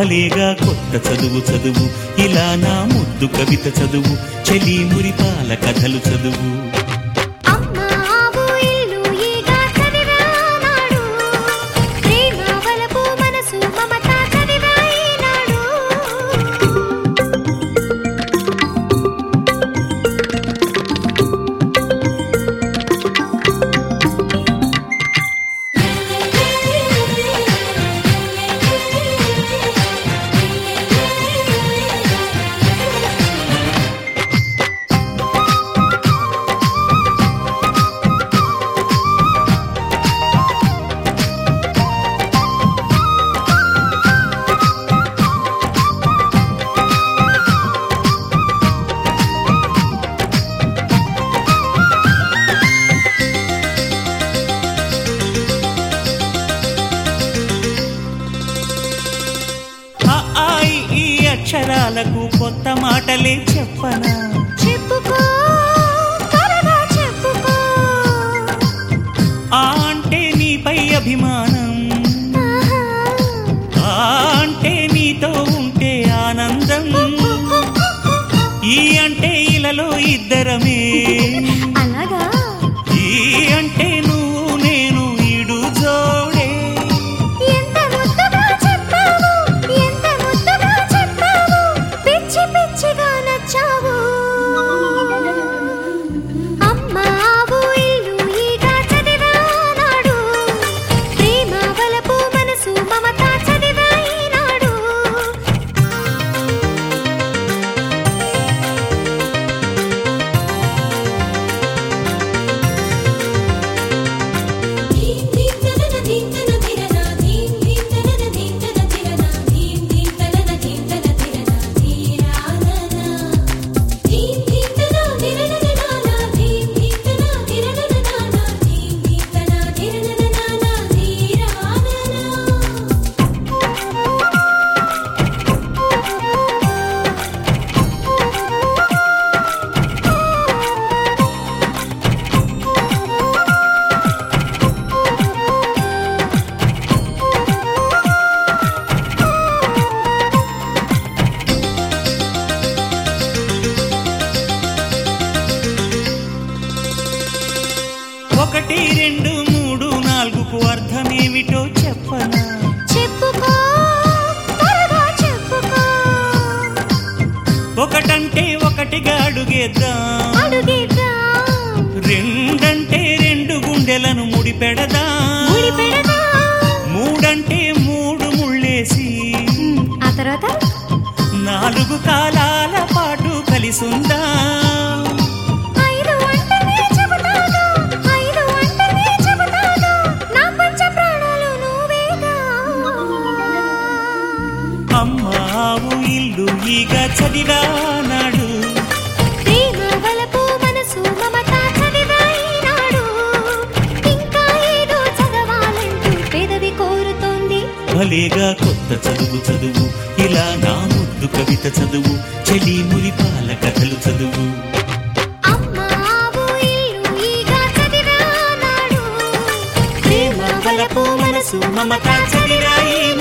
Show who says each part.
Speaker 1: భలేగా కొత్త చదువు చదువు ఇలా నా ముద్దు కవిత చదువు చెలి మురిపాల కథలు చదువు
Speaker 2: అమ్మ ఆవు ఇల్లు ఈగ చదివానాడు ప్రేమ వలపు మనసు మమత చదివాయినాడు
Speaker 1: ఆ ఆయి ఈ అక్షరాలకు కొత్త మాటలే చెప్పనా
Speaker 2: చెప్పుకో త్వరగా చెప్పుకో
Speaker 1: ఆ అంటే నీపై అభిమానం
Speaker 2: ఆహా.
Speaker 1: ఆ అంటే నీతో ఉంటే ఆనందం ఈ అంటే ఇలలో ఇద్దరమే
Speaker 2: అలాగా
Speaker 1: ఈ అంటే నువ్వు నేను ఈడు జోడే
Speaker 2: ఎంత ముద్దుగా చెప్పావు ఎంత ముద్దుగా చెప్పావు పిచ్చి పిచ్చిగా నచ్చావు అమ్మ ఆవు ఇల్లు ఈగ చదివానాడు ప్రేమ వలపు మనసు మమత చదివాయినాడు
Speaker 3: ధీం ధీం తనన ధీం తన ధిరన ధీం ధీం తనన ధీం తన ధిరన ధీం ధీం తనన ధీం తన ధిరన ధీరానన ధీం ధీం తన ధిరనననాన ధీం ధీం తన ధిరనననాన ధీం ధీం తన ధిరనననాన ధీరానన
Speaker 1: ఒకటి రెండు మూడు నాలుగుకు అర్థమేమిటో చెప్పనా
Speaker 2: చెప్పుకో త్వరగా చెప్పుకో
Speaker 1: ఒకటంటే ఒకటిగా అడుగేద్దాం
Speaker 2: అడుగేద్దాం
Speaker 1: రెండంటే రెండు గుండెలను ముడిపెడదా
Speaker 2: ముడిపెడదాం
Speaker 1: మూడంటే మూడు ముళ్ళేసి
Speaker 2: ఆ తర్వాత
Speaker 1: నాలుగు కాలాల పాటు కలిసుందా
Speaker 2: ఐదు అంటేనే చెబుతాగా ఐదు అంటేనే చెబుతాగా నా పంచ ప్రాణాలు నువ్వేగా
Speaker 1: అమ్మావు ఇల్లు ఈగ చదివానాడు
Speaker 2: ప్రేమ వలపు మనసు మమత చదివాయినాడు ఇంకా ఏదో చదవాలంటూ పెదవి కోరుతోంది
Speaker 1: భలేగా కొత్త చదువు చదువు ఇలా నా ముద్దు కవిత చదువు చెలి మురిపాల కథలు చదువు
Speaker 2: అమ్మ ఆవు ఇల్లు ఈగ చదివానాడు ప్రేమ వలపు మనసు
Speaker 1: మమత చదివాయి